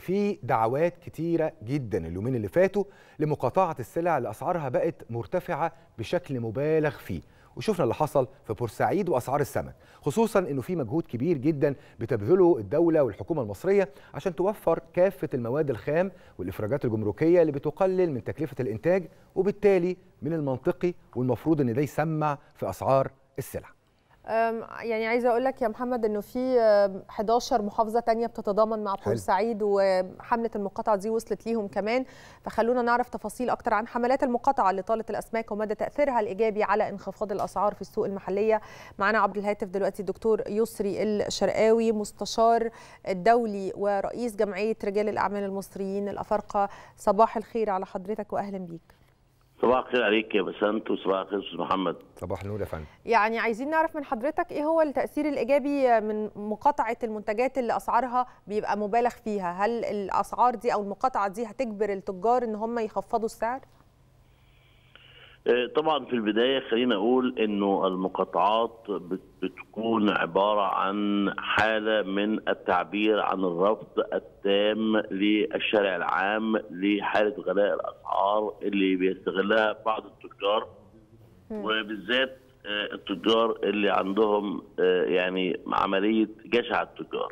في دعوات كتيرة جدا اليومين اللي فاتوا لمقاطعة السلع اللي أسعارها بقت مرتفعة بشكل مبالغ فيه وشفنا اللي حصل في بورسعيد واسعار السمك خصوصا انه في مجهود كبير جدا بتبذله الدوله والحكومه المصريه عشان توفر كافه المواد الخام والافراجات الجمركيه اللي بتقلل من تكلفه الانتاج وبالتالي من المنطقي والمفروض ان ده يسمع في اسعار السلع يعني عايزه اقول لك يا محمد انه في 11 محافظه تانية بتتضامن مع بورسعيد وحمله المقاطعه دي وصلت ليهم كمان فخلونا نعرف تفاصيل اكتر عن حملات المقاطعه لطاله الاسماك ومدى تاثيرها الايجابي على انخفاض الاسعار في السوق المحليه معنا عبر الهاتف دلوقتي الدكتور يسري الشرقاوي مستشار الدولي ورئيس جمعيه رجال الاعمال المصريين الافارقه صباح الخير على حضرتك واهلا بيك صباح الخير عليك يا بسنت وصباح الخير استاذ محمد صباح النور يا فندم يعني عايزين نعرف من حضرتك ايه هو التاثير الايجابي من مقاطعه المنتجات اللي اسعارها بيبقى مبالغ فيها هل الاسعار دي او المقاطعه دي هتجبر التجار ان هم يخفضوا السعر طبعا في البدايه خلينا اقول انه المقاطعات بتكون عباره عن حاله من التعبير عن الرفض التام للشارع العام لحاله غلاء الاسعار اللي بيستغلها بعض التجار وبالذات التجار اللي عندهم يعني عمليه جشع التجار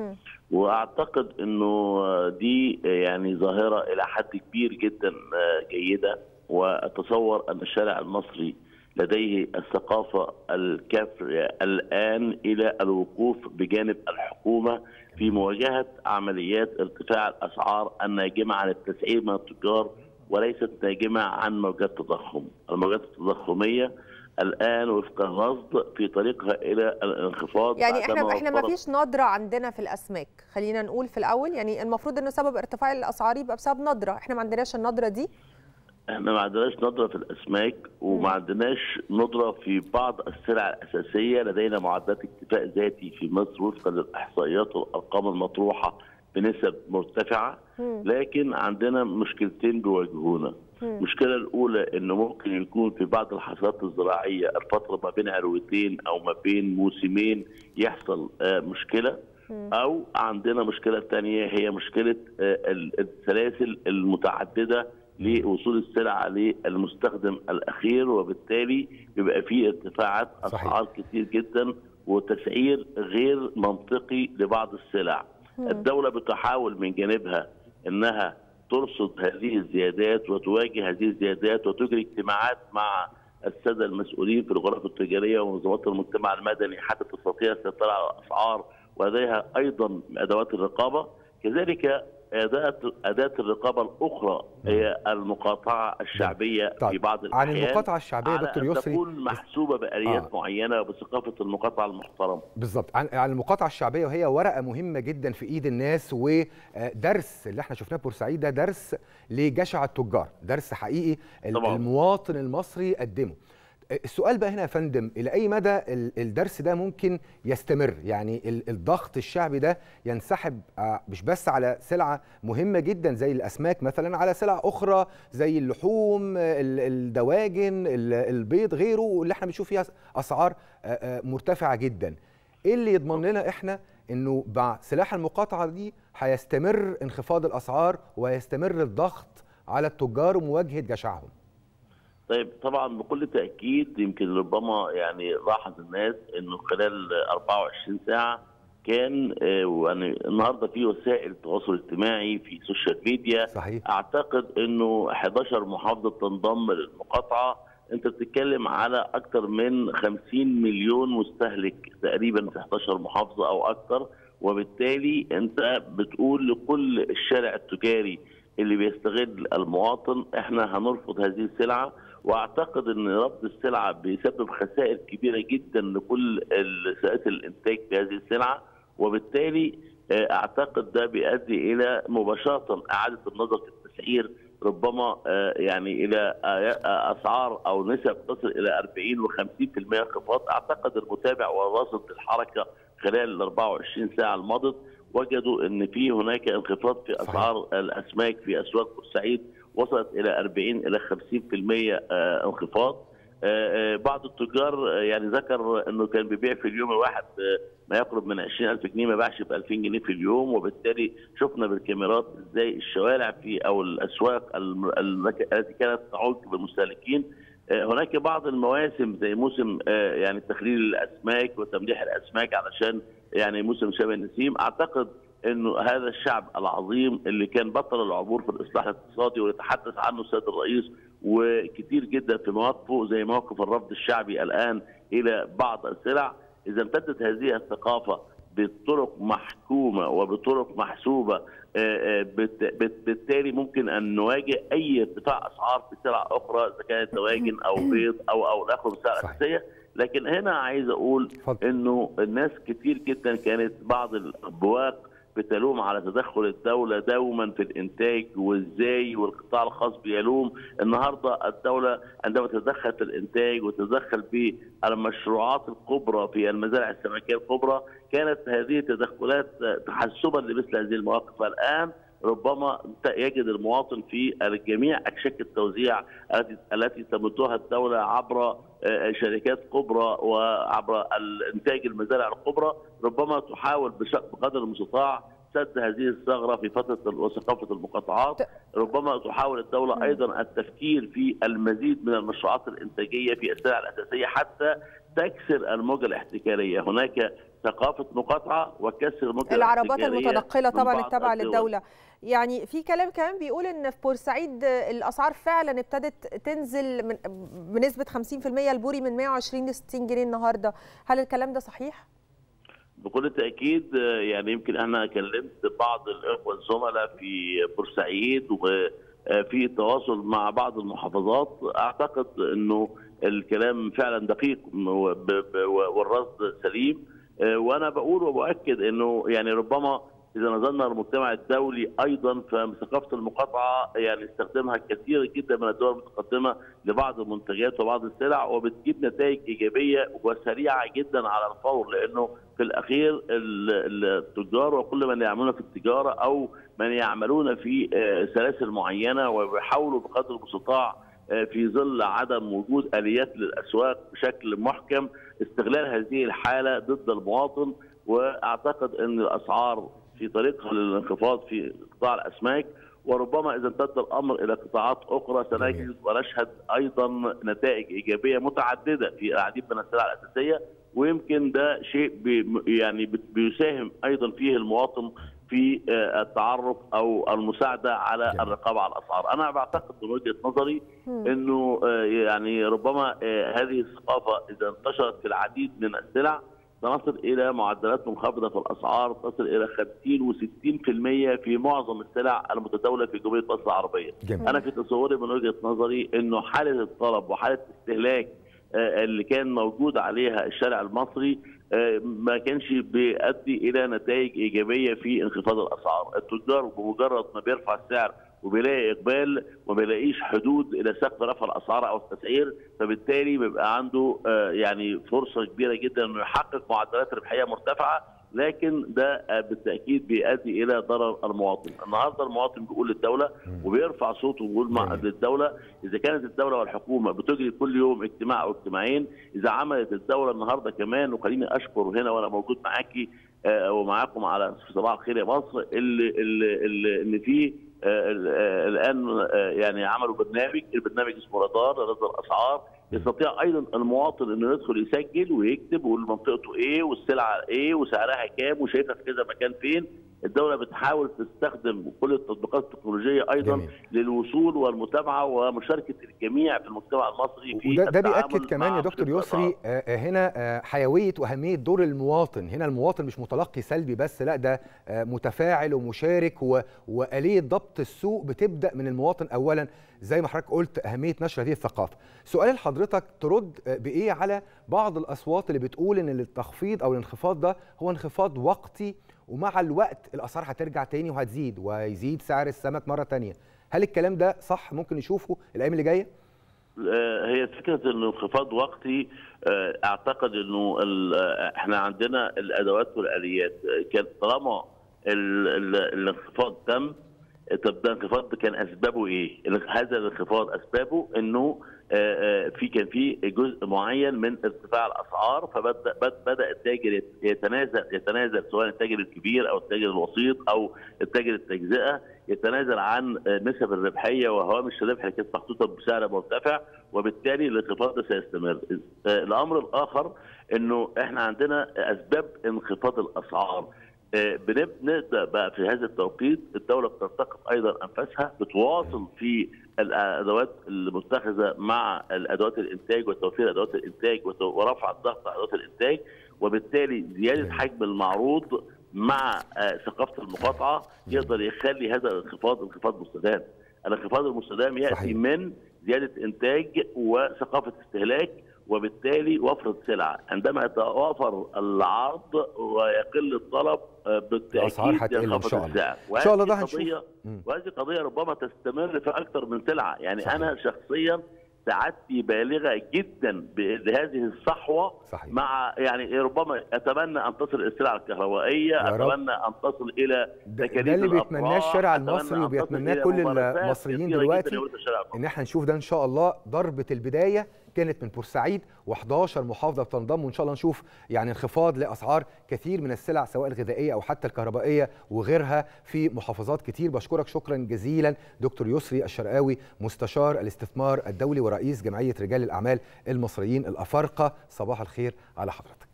واعتقد انه دي يعني ظاهره الى حد كبير جدا جيده واتصور ان الشارع المصري لديه الثقافه الكافيه الان الى الوقوف بجانب الحكومه في مواجهه عمليات ارتفاع الاسعار الناجمه عن التسعير من التجار وليست ناجمه عن موجات تضخم، الموجات التضخميه الان وفق الرصد في طريقها الى الانخفاض يعني احنا احنا ما فيش ندره عندنا في الاسماك خلينا نقول في الاول يعني المفروض انه سبب ارتفاع الاسعار يبقى بسبب ندره احنا ما عندناش الندره دي احنا ما عندناش ندره في الاسماك وما عندناش ندره في بعض السلع الاساسيه لدينا معدات اكتفاء ذاتي في مصر وفقا للاحصائيات والارقام المطروحه بنسب مرتفعه لكن عندنا مشكلتين بيواجهونا المشكله الاولى انه ممكن يكون في بعض الحصاد الزراعيه الفتره ما بين عروتين او ما بين موسمين يحصل مشكله او عندنا مشكله ثانيه هي مشكله السلاسل المتعدده لوصول السلعه للمستخدم الاخير وبالتالي بيبقى في ارتفاعات اسعار كتير جدا وتسعير غير منطقي لبعض السلع. م. الدوله بتحاول من جانبها انها ترصد هذه الزيادات وتواجه هذه الزيادات وتجري اجتماعات مع الساده المسؤولين في الغرف التجاريه ومنظمات المجتمع المدني حتى تستطيع السيطره على الاسعار ولديها ايضا ادوات الرقابه كذلك أداة أداة الرقابة الأخرى هي المقاطعة الشعبية طيب. في بعض الأحيان عن المقاطعة الشعبية دكتور يسري تكون محسوبة بآليات آه. معينة وبثقافة المقاطعة المحترمة بالظبط عن عن المقاطعة الشعبية وهي ورقة مهمة جدا في إيد الناس ودرس اللي احنا شفناه بورسعيد ده درس لجشع التجار درس حقيقي طبعا. المواطن المصري قدمه السؤال بقى هنا يا فندم الى اي مدى الدرس ده ممكن يستمر يعني الضغط الشعبي ده ينسحب مش بس على سلعه مهمه جدا زي الاسماك مثلا على سلع اخرى زي اللحوم الدواجن البيض غيره واللي احنا بنشوف فيها اسعار مرتفعه جدا ايه اللي يضمن لنا احنا انه مع سلاح المقاطعه دي هيستمر انخفاض الاسعار ويستمر الضغط على التجار ومواجهه جشعهم طيب طبعا بكل تاكيد يمكن ربما يعني لاحظ الناس انه خلال 24 ساعه كان يعني النهارده في وسائل التواصل الاجتماعي في السوشيال ميديا صحيح. اعتقد انه 11 محافظه تنضم للمقاطعه انت بتتكلم على اكثر من 50 مليون مستهلك تقريبا في 11 محافظه او اكثر وبالتالي انت بتقول لكل الشارع التجاري اللي بيستغل المواطن احنا هنرفض هذه السلعه واعتقد ان رفض السلعه بيسبب خسائر كبيره جدا لكل سلاسل الانتاج في هذه السلعه وبالتالي اعتقد ده بيؤدي الى مباشره اعاده النظر في التسعير ربما يعني الى اسعار او نسب تصل الى 40 و50% انخفاض اعتقد المتابع والراصد للحركه خلال ال 24 ساعه الماضيه وجدوا ان في هناك انخفاض في اسعار صحيح. الاسماك في اسواق بورسعيد وصلت الى 40 الى 50% انخفاض بعض التجار يعني ذكر انه كان بيبيع في اليوم الواحد ما يقرب من 20000 جنيه ما باعش ب 2000 جنيه في اليوم وبالتالي شفنا بالكاميرات ازاي الشوارع في او الاسواق التي كانت تعوق بالمستهلكين هناك بعض المواسم زي موسم يعني تخليل الاسماك وتمليح الاسماك علشان يعني موسم شبه النسيم اعتقد انه هذا الشعب العظيم اللي كان بطل العبور في الاصلاح الاقتصادي ويتحدث عنه السيد الرئيس وكثير جدا في مواقفه زي موقف الرفض الشعبي الان الى بعض السلع اذا امتدت هذه الثقافه بطرق محكومه وبطرق محسوبه بالتالي ممكن ان نواجه اي ارتفاع اسعار في سلع اخرى اذا كانت دواجن او بيض او او الاخر من السلع الاساسيه لكن هنا عايز اقول انه الناس كتير جدا كانت بعض الابواق بتلوم على تدخل الدولة دوما في الإنتاج وإزاي والقطاع الخاص بيلوم النهاردة الدولة عندما تتدخل في الإنتاج وتتدخل في المشروعات الكبرى في المزارع السمكية الكبرى كانت هذه التدخلات تحسبا لمثل هذه المواقف الآن ربما يجد المواطن في جميع اكشاك التوزيع التي التي تمدها الدوله عبر شركات كبرى وعبر الانتاج المزارع الكبرى ربما تحاول بقدر المستطاع سد هذه الثغره في فتره وثقافه المقاطعات ربما تحاول الدوله ايضا التفكير في المزيد من المشروعات الانتاجيه في السلع الاساسيه حتى تكسر الموجه الاحتكاريه هناك ثقافه مقاطعه وكسر الموجه العربات المتنقله طبعا التابعه للدوله يعني في كلام كمان بيقول ان في بورسعيد الاسعار فعلا ابتدت تنزل من بنسبه 50% البوري من 120 ل 60 جنيه النهارده هل الكلام ده صحيح بكل تاكيد يعني يمكن انا كلمت بعض الاخوه الزملاء في بورسعيد وفي تواصل مع بعض المحافظات اعتقد انه الكلام فعلا دقيق والرصد سليم وانا بقول وباكد انه يعني ربما اذا نظرنا المجتمع الدولي ايضا فثقافه المقاطعه يعني استخدامها كثير جدا من الدول المتقدمه لبعض المنتجات وبعض السلع وبتجيب نتائج ايجابيه وسريعه جدا على الفور لانه في الاخير التجار وكل من يعملون في التجاره او من يعملون في سلاسل معينه وبيحاولوا بقدر المستطاع في ظل عدم وجود اليات للاسواق بشكل محكم استغلال هذه الحاله ضد المواطن واعتقد ان الاسعار في طريقها للانخفاض في قطاع الاسماك وربما اذا امتد الامر الى قطاعات اخرى سنجد ونشهد ايضا نتائج ايجابيه متعدده في العديد من السلع الاساسيه ويمكن ده شيء بي يعني بيساهم ايضا فيه المواطن في التعرف او المساعده على جميل. الرقابه على الاسعار، انا بعتقد من وجهه نظري انه يعني ربما هذه الثقافه اذا انتشرت في العديد من السلع سنصل الى معدلات منخفضه في الاسعار تصل الى 50 و60% في معظم السلع المتداوله في جمهوريه مصر العربيه. جميل. انا في تصوري من وجهه نظري انه حاله الطلب وحاله الاستهلاك اللي كان موجود عليها الشارع المصري ما كانش بيؤدي الى نتائج ايجابيه في انخفاض الاسعار، التجار بمجرد ما بيرفع السعر وبيلاقي اقبال وما بيلاقيش حدود الى سقف رفع الاسعار او التسعير فبالتالي بيبقى عنده يعني فرصه كبيره جدا انه يحقق معدلات ربحيه مرتفعه لكن ده بالتاكيد بيؤدي الى ضرر المواطن، النهارده المواطن بيقول للدوله وبيرفع صوته ويقول مع للدوله اذا كانت الدوله والحكومه بتجري كل يوم اجتماع او اجتماعين، اذا عملت الدوله النهارده كمان وخليني اشكر هنا وانا موجود معاكي ومعاكم على صباح الخير يا مصر اللي اللي, اللي, اللي فيه الان يعني عملوا برنامج البرنامج اسمه رادار رصد الاسعار يستطيع ايضا المواطن انه يدخل يسجل ويكتب ويقول منطقته ايه والسلعه ايه وسعرها كام وشايفها في كذا مكان فين الدوله بتحاول تستخدم كل التطبيقات التكنولوجيه ايضا جميل. للوصول والمتابعه ومشاركه الجميع في المجتمع المصري في وده ده بياكد كمان يا دكتور يسري هنا حيويه واهميه دور المواطن هنا المواطن مش متلقي سلبي بس لا ده متفاعل ومشارك واليه ضبط السوق بتبدا من المواطن اولا زي ما حضرتك قلت اهميه نشر هذه الثقافه سؤال لحضرتك ترد بايه على بعض الاصوات اللي بتقول ان التخفيض او الانخفاض ده هو انخفاض وقتي ومع الوقت الاسعار هترجع تاني وهتزيد ويزيد سعر السمك مره تانية هل الكلام ده صح ممكن نشوفه الايام اللي جايه هي فكره انه انخفاض وقتي اعتقد انه احنا عندنا الادوات والاليات كانت طالما الانخفاض تم طب ده الانخفاض كان اسبابه ايه؟ هذا الانخفاض اسبابه انه في كان في جزء معين من ارتفاع الاسعار فبدا بدا التاجر يتنازل يتنازل سواء التاجر الكبير او التاجر الوسيط او التاجر التجزئه يتنازل عن نسب الربحيه وهوامش الربح اللي كانت محطوطه بسعر مرتفع وبالتالي الانخفاض ده سيستمر. الامر الاخر انه احنا عندنا اسباب انخفاض الاسعار بنبدا بقى في هذا التوقيت الدوله بتلتقط ايضا انفاسها بتواصل في الادوات المتخذه مع الادوات الانتاج وتوفير ادوات الانتاج ورفع الضغط على ادوات الانتاج وبالتالي زياده حجم المعروض مع ثقافه المقاطعه يقدر يخلي هذا الانخفاض انخفاض مستدام. الانخفاض المستدام ياتي صحيح. من زياده انتاج وثقافه استهلاك وبالتالي وفرة سلع عندما يتوافر العرض ويقل الطلب الاسعار هتقل ان شاء الله ان شاء الله ده هنشوف وهذه قضيه ربما تستمر في اكثر من سلعه يعني صحيح. انا شخصيا سعادتي بالغه جدا بهذه الصحوه صحيح. مع يعني ربما اتمنى ان تصل السلع الكهربائيه اتمنى ان تصل الى تكاليف ده اللي بيتمناه الشارع المصري وبيتمناه كل المصريين دلوقتي ان احنا نشوف ده ان شاء الله ضربه البدايه كانت من بورسعيد و11 محافظه بتنضم وان شاء الله نشوف يعني انخفاض لاسعار كثير من السلع سواء الغذائيه او حتى الكهربائيه وغيرها في محافظات كتير بشكرك شكرا جزيلا دكتور يسري الشرقاوي مستشار الاستثمار الدولي ورئيس جمعيه رجال الاعمال المصريين الافارقه صباح الخير على حضرتك